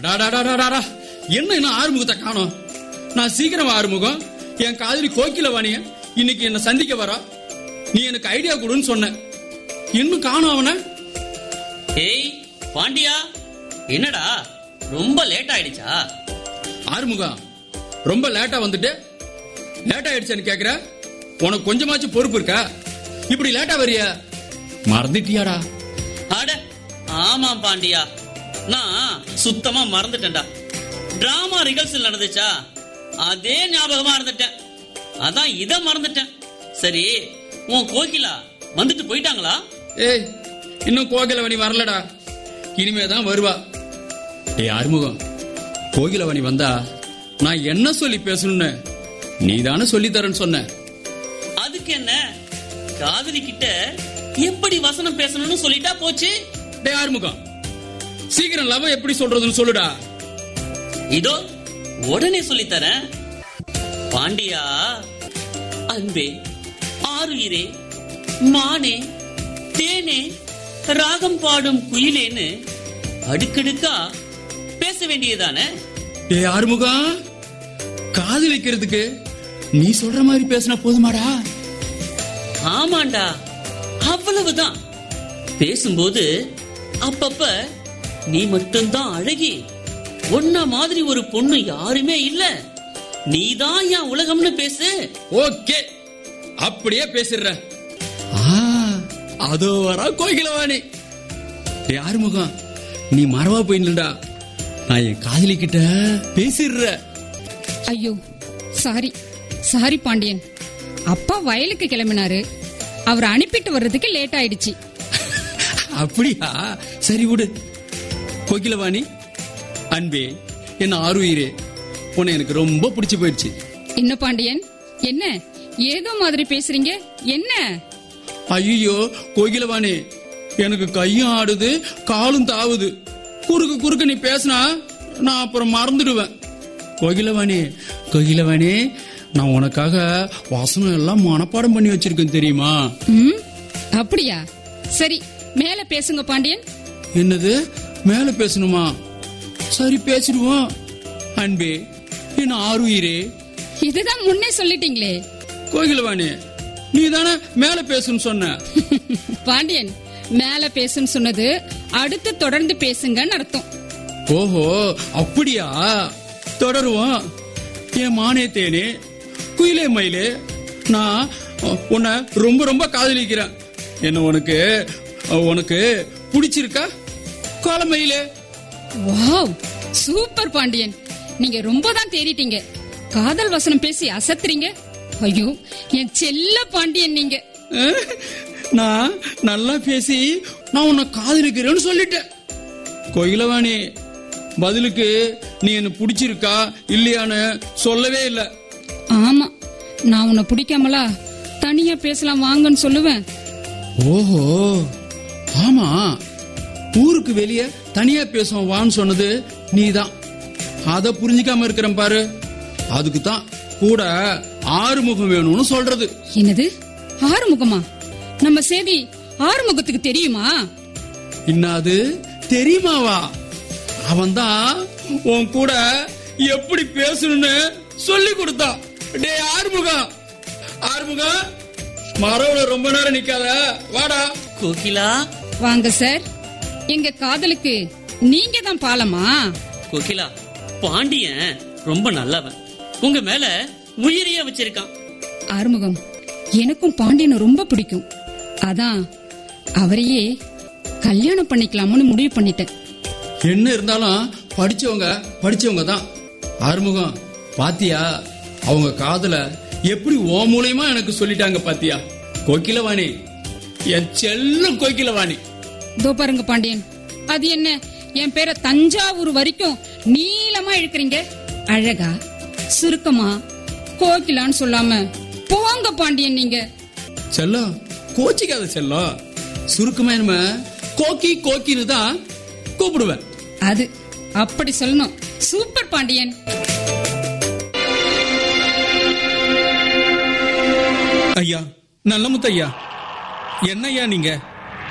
அடாடாடாடாடா என்ன இன்னும் ஆறுமுகத்தை காணோம் நான் சீக்கிரம் ஆறுமுகம் என் காதலி கோக்கில வாணிய இன்னைக்கு என்ன சந்திக்க வரா நீ எனக்கு ஐடியா கொடுன்னு சொன்ன இன்னும் காணோம் அவன ஏய் பாண்டியா என்னடா ரொம்ப லேட் ஆயிடுச்சா ஆறுமுகம் ரொம்ப லேட்டா வந்துட்டு லேட் ஆயிடுச்சான்னு கேக்குற உனக்கு கொஞ்சமாச்சும் பொறுப்பு இருக்கா இப்படி லேட்டா வரிய மறந்துட்டியாடா அட ஆமா பாண்டியா நான் சுத்தமா மறந்துட்டேன்டா டிராமா ரிகர்சல் நடந்துச்சா அதே ஞாபகமா இருந்துட்டேன் அதான் இத மறந்துட்டேன் சரி உன் கோகிலா வந்துட்டு போயிட்டாங்களா ஏய் இன்னும் கோகிலவணி வரலடா இனிமே தான் வருவா ஏய் ஆறுமுகம் கோகிலவணி வந்தா நான் என்ன சொல்லி பேசணும்னு நீ தானே சொல்லி தரேன்னு சொன்ன அதுக்கு என்ன காதலி கிட்ட எப்படி வசனம் பேசணும்னு சொல்லிட்டா போச்சு டேய் ஆறுமுகம் சீக்கிரம் லவ் எப்படி சொல்றதுன்னு சொல்லுடா இதோ உடனே சொல்லித்தரேன் பாண்டியா அன்பே ஆருயிரே மானே தேனே ராகம் பாடும் குயிலேன்னு அடுக்கடுக்கா பேச வேண்டியதானே டேய் ஆறுமுகம் காதலிக்கிறதுக்கு நீ சொல்ற மாதிரி பேசினா போதுமாடா ஆமாண்டா அவ்வளவுதான் பேசும்போது அப்பப்ப நீ மட்டும்தான் அழகி உன்ன மாதிரி ஒரு பொண்ணு யாருமே இல்ல நீதான் என் உலகம்னு பேசு ஓகே அப்படியே பேசிடுறேன் ஆ, அதோ வரா கோகிலவாணி டேய் ஆறுமுகம் நீ மறவா போயிடலடா நான் என் காதலி கிட்ட பேசிடுற ஐயோ சாரி சாரி பாண்டியன் அப்பா வயலுக்கு கிளம்பினாரு அவர் அனுப்பிட்டு வர்றதுக்கு லேட் ஆயிடுச்சு அப்படியா சரி விடு கோகிலவாணி அன்பே என்ன ஆறுயிரே உன்னை எனக்கு ரொம்ப பிடிச்சு போயிடுச்சு என்ன பாண்டியன் என்ன ஏதோ மாதிரி பேசுறீங்க என்ன ஐயோ கோகிலவாணி எனக்கு கையும் ஆடுது காலும் தாவுது குறுக்கு குறுக்கு நீ பேசினா நான் அப்புறம் மறந்துடுவேன் கோகிலவாணி கோகிலவாணி நான் உனக்காக வசனம் எல்லாம் மனப்பாடம் பண்ணி வச்சிருக்கேன் தெரியுமா ம் அப்படியா சரி மேல பேசுங்க பாண்டியன் என்னது மேல பேசணுமா சரி பேசிடுவோம் அன்பே என்ன ஆறுயிரே இதுதான் முன்னே சொல்லிட்டீங்களே கோகிலவாணி நீ தானே மேல பேசணும்னு சொன்ன பாண்டியன் மேல பேசுன்னு சொன்னது அடுத்து தொடர்ந்து பேசுங்கன்னு அர்த்தம் ஓஹோ அப்படியா தொடருவோம் என் மானே தேனே குயிலே மயிலே நான் உன்னை ரொம்ப ரொம்ப காதலிக்கிறேன் என்ன உனக்கு உனக்கு பிடிச்சிருக்கா கோலமயிலே வாவ் சூப்பர் பாண்டியன் நீங்க ரொம்ப தான் தேறிட்டீங்க காதல் வசனம் பேசி அசத்துறீங்க ஐயோ என் செல்ல பாண்டியன் நீங்க அஹ், நான் நல்லா பேசி நான் உன்னை காதலிக்கிறேன்னு சொல்லிட்டேன் கோயிலவாணி பதிலுக்கு நீ என்ன பிடிச்சிருக்கா இல்லையான்னு சொல்லவே இல்லை ஆமா நான் உன்னை பிடிக்காமலா தனியா பேசலாம் வாங்கன்னு சொல்லுவேன் ஓஹோ ஆமா ஊருக்கு வெளிய தனியா பேசுவோம் வான்னு சொன்னது நீதான் அத புரிஞ்சுக்காம இருக்கிறேன் பாரு அதுக்கு தான் கூட ஆறுமுகம் வேணும்னு சொல்றது என்னது ஆறுமுகமா நம்ம செய்தி ஆறுமுகத்துக்கு தெரியுமா இன்னாது தெரியுமாவா அவன்தான் உன் கூட எப்படி பேசணும்னு சொல்லி கொடுத்தான் டேய் ஆறுமுகம் ஆறுமுகம் மரவுல ரொம்ப நேரம் நிக்காத வாடா கோகிலா வாங்க சார் எங்க காதலுக்கு நீங்க தான் பாலமா கோகிலா பாண்டியன் ரொம்ப நல்லவன் உங்க மேல உயிரியா வச்சிருக்கான் ஆறுமுகம் எனக்கும் பாண்டியனை ரொம்ப பிடிக்கும் அதான் அவரையே கல்யாணம் பண்ணிக்கலாம்னு முடிவு பண்ணிட்டேன் என்ன இருந்தாலும் படிச்சவங்க படிச்சவங்க தான் ஆறுமுகம் பாத்தியா அவங்க காதல எப்படி ஓ மூலியமா எனக்கு சொல்லிட்டாங்க பாத்தியா கோகிலவாணி என் செல்லும் கோகிலவாணி இதோ பாருங்க பாண்டியன் அது என்ன என் பேரை தஞ்சாவூர் வரைக்கும் நீளமா இழுக்கிறீங்க அழகா சுருக்கமா கோகிலான்னு சொல்லாம போங்க பாண்டியன் நீங்க செல்லம் கோச்சிக்காத செல்லம் சுருக்கமா நம்ம கோக்கி கோக்கின்னு தான் கூப்பிடுவேன் அது அப்படி சொல்லணும் சூப்பர் பாண்டியன் ஐயா நல்ல முத்தையா என்னய்யா நீங்க